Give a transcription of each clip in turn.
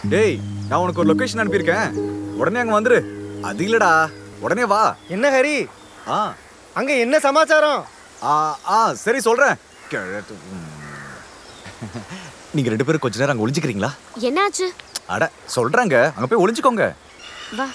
டேய் நான் உனக்கு ஒரு லொகேஷன் அனுப்பியிருக்கேன் உடனே அங்க வந்துரு அது இல்லடா உடனே வா என்ன ஹரி ஆ அங்க என்ன சமாச்சாரம் ஆ ஆ சரி சொல்றேன் கிழட்டு. ம். நீங்க ரெண்டு பேரும் கொஞ்ச நேரம் அங்க ஒளிஞ்சுக்கிறீங்களா என்னாச்சு அட சொல்றாங்க அங்க போய் ஒளிஞ்சுக்கோங்க வா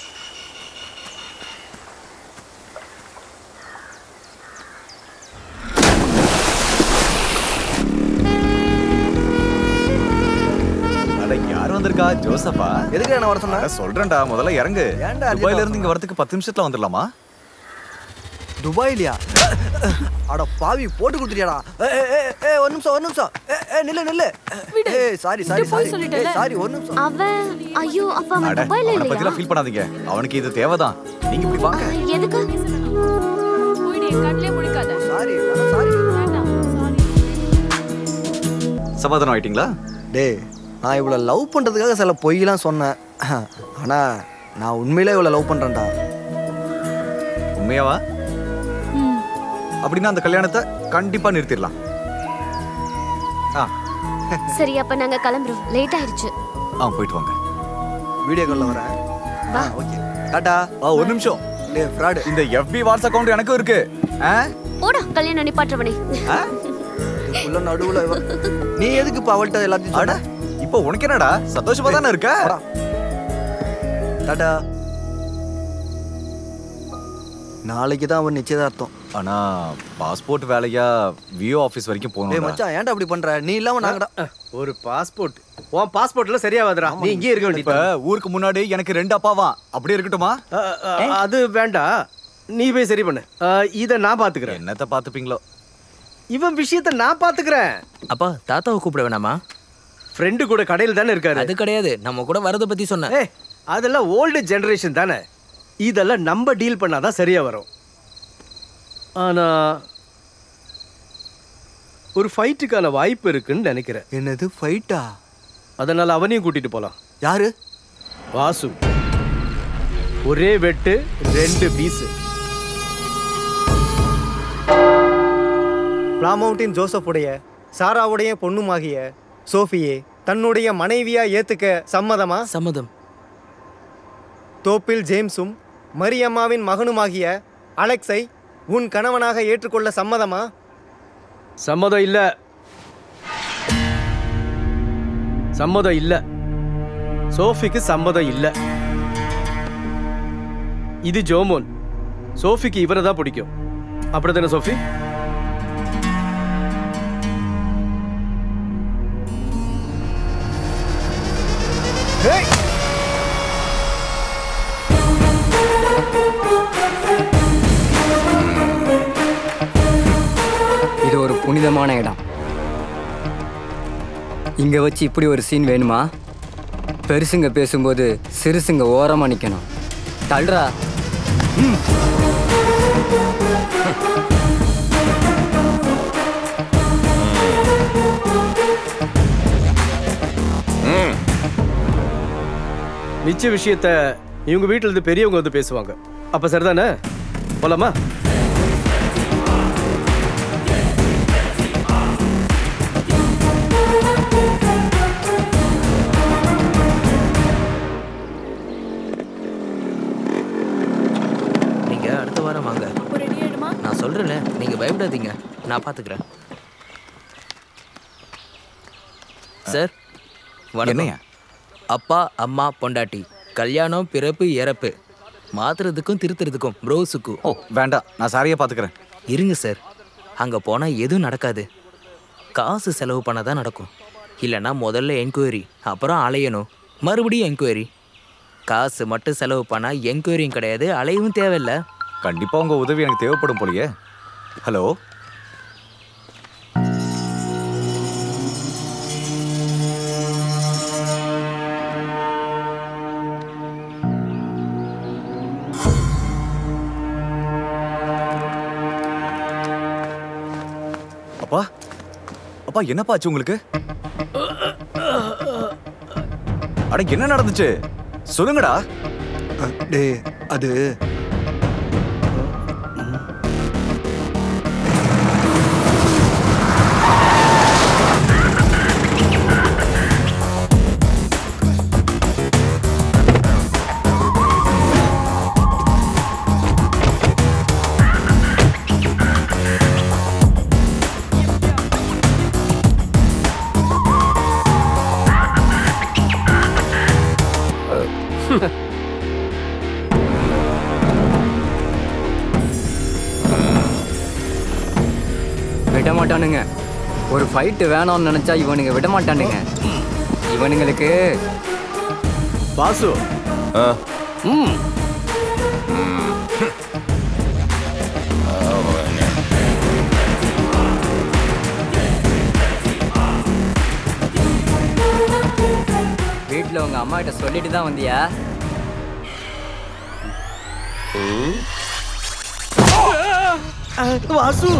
அட யார் வந்திருக்கா ஜோசப்பா எதுக்கு என்ன வர சொன்ன அட சொல்றேன்டா முதல்ல இறங்கு ஏன்டா அர்ஜென்ட்டா துபாயில இருந்து இங்க வரதுக்கு பத்து நிமிஷத்துல வந்துடலாமா துபாயிலியா அட பாவி போட்டு கொடுத்துட்டியாடா ஏ ஏ ஏ ஒரு நிமிஷம் ஒரு நிமிஷம் ஏ ஏ நில்லு நில்லு ஏ சாரி சாரி சாரி சாரி ஒரு நிமிஷம் அவன் ஐயோ அப்ப அவன் அட துபாயில அவனை பத்திலாம் இல்லையா ஃபீல் பண்ணாதீங்க அவனுக்கு இது தேவைதான் நீங்க இப்படி வாங்க எதுக்கு போயிடு என் கண்ணிலே முழிக்காத சாரி சாரி வேண்டாம் சாரி சமாதானம் ஆயிட்டீங்களா டேய் நான் இவ்வளோ லவ் பண்ணுறதுக்காக சில பொய்யெல்லாம் சொன்னேன் ஆனால் நான் உண்மையிலே இவ்வளோ லவ் பண்ணுறேன்டா உண்மையாவா அப்படின்னா அந்த கல்யாணத்தை கண்டிப்பா நிறுத்திடலாம் ஆ சரி அப்ப நாங்க கிளம்புறோம் லேட் ஆயிருச்சு ஆ போயிட்டு வாங்க வீடியோ காலில் வரேன் ஆ ஓகே டாட்டா ஆ ஒரு நிமிஷம் டே ஃப்ராடு இந்த எஃபி வாட்ஸ் அக்கவுண்ட் எனக்கும் இருக்கு ஆ? போடா கல்யாணம் நிப்பாட்டுறவனே ஆ? உள்ள நடுவில் நீ எதுக்கு இப்போ அவள்கிட்ட எல்லாத்தையும் அட சொன்ன இப்போ உனக்கு என்னடா சந்தோஷமா தானே இருக்க போடா. டாட்டா நாளைக்கு தான் அவன் நிச்சயதார்த்தம் ஆனா பாஸ்போர்ட் வேலையா விஓ ஆபீஸ் வரைக்கும் டேய் போகணும் மச்சான் ஏன்டா அப்படி பண்ற நீ இல்லாம நாங்கடா ஒரு பாஸ்போர்ட் உன் பாஸ்போர்ட்ல சரியாவாதுடா நீ இங்கே இருக்க இப்ப வேண்டியது ஊருக்கு முன்னாடி எனக்கு ரெண்டு அப்பாவா அப்படியே இருக்கட்டுமா அது வேண்டாம் நீ போய் சரி பண்ணு அஹ், இத நான் பாத்துக்கிறேன் என்னத்த பாத்துப்பீங்களோ இவன் விஷயத்த நான் பாத்துக்கிறேன் அப்பா தாத்தாவை கூப்பிட வேணாமா ஃப்ரெண்டு கூட கடையில் தானே இருக்காரு அது கிடையாது நம்ம கூட வரத பத்தி சொன்னேன் ஏய் அதெல்லாம் ஓல்டு ஜெனரேஷன் தானே இதெல்லாம் நம்ம டீல் பண்ணாதான் சரியா வரும் ஆனா ஒரு ஃபைட்டுக்கான வாய்ப்பு இருக்குன்னு நினைக்கிறேன் என்னது ஃபைட்டா அதனால அவனையும் கூட்டிட்டு போலாம் யாரு வாசு ஒரே வெட்டு ரெண்டு பீஸ் பிளாமவுண்டின் ஜோசப்புடைய சாராவுடைய பொண்ணுமாகிய சோஃபியே தன்னுடைய மனைவியா ஏத்துக்க சம்மதமா சம்மதம் தோப்பில் ஜேம்ஸும் மரியம்மாவின் மகனுமாகிய அலெக்ஸை உன் கணவனாக ஏற்றுக்கொள்ள சம்மதமா சம்மதம் இல்ல சம்மதம் இல்ல சோஃபிக்கு சம்மதம் இல்ல இது ஜோமோன் சோஃபிக்கு இவரை தான் பிடிக்கும் அப்படிதானே சோஃபி இது ஒரு புனிதமான இடம் இங்க வச்சு இப்படி ஒரு சீன் வேணுமா பெருசுங்க பேசும்போது சிறுசுங்க ஓரமா நிக்கணும் தள்ளுறா மிச்ச விஷயத்த இவங்க வீட்டுல இருந்து பெரியவங்க வந்து பேசுவாங்க அப்ப சரிதானே போலாமா நீங்க அடுத்த வாரம் வாங்க அப்போ ரெடி ஆயிடுமா நான் சொல்றேன்ல நீங்க பயப்படாதீங்க நான் பாத்துக்கிறேன் சார் வணக்கம் என்னையா? அப்பா அம்மா பொண்டாட்டி கல்யாணம் பிறப்பு இறப்பு மாத்துறதுக்கும் திருத்துறதுக்கும் ப்ரோஸுக்கும் ஓ வேண்டாம் நான் சாரியா பாத்துக்கிறேன் இருங்க சார் அங்கே போனால் எதுவும் நடக்காது காசு செலவு பண்ண தான் நடக்கும் இல்லைன்னா முதல்ல என்கொயரி அப்புறம் அலையணும் மறுபடியும் என்கொயரி காசு மட்டும் செலவு பண்ணால் என்கொயரியும் கிடையாது அலையவும் தேவையில்லை கண்டிப்பா உங்க உதவி எனக்கு தேவைப்படும் போலயே ஹலோ அப்பா அப்பா என்னப்பா ஆச்சு உங்களுக்கு அட என்ன நடந்துச்சு சொல்லுங்கடா டே அது விட மாட்டானுங்க ஒரு ஃபைட்டு வேணாம்னு நினைச்சா இவனுங்க விட மாட்டானுங்க இவனுங்களுக்கு வாசு ஆ ம் வீட்டில் உங்க அம்மா கிட்ட சொல்லிட்டு தான் வந்தியா வாசு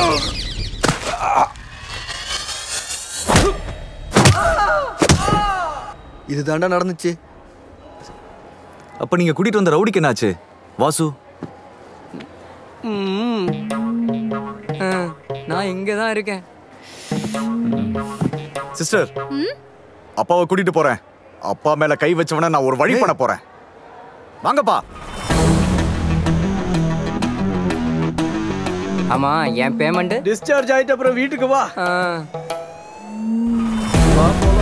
இது தாண்டா நடந்துச்சு அப்ப நீங்க கூட்டிட்டு வந்த ரவுடிக்கு என்னாச்சு வாசு ம். ஆ, நான் இங்கே தான் இருக்கேன் சிஸ்டர் அப்பாவை கூட்டிட்டு போறேன் அப்பா மேல கை வச்சவன நான் ஒரு வழி பண்ண போறேன் வாங்கப்பா ஆமா என் பேமெண்ட்டு டிஸ்சார்ஜ் ஆயிட்ட அப்புறம் வீட்டுக்கு வா ஆ வா போலாம்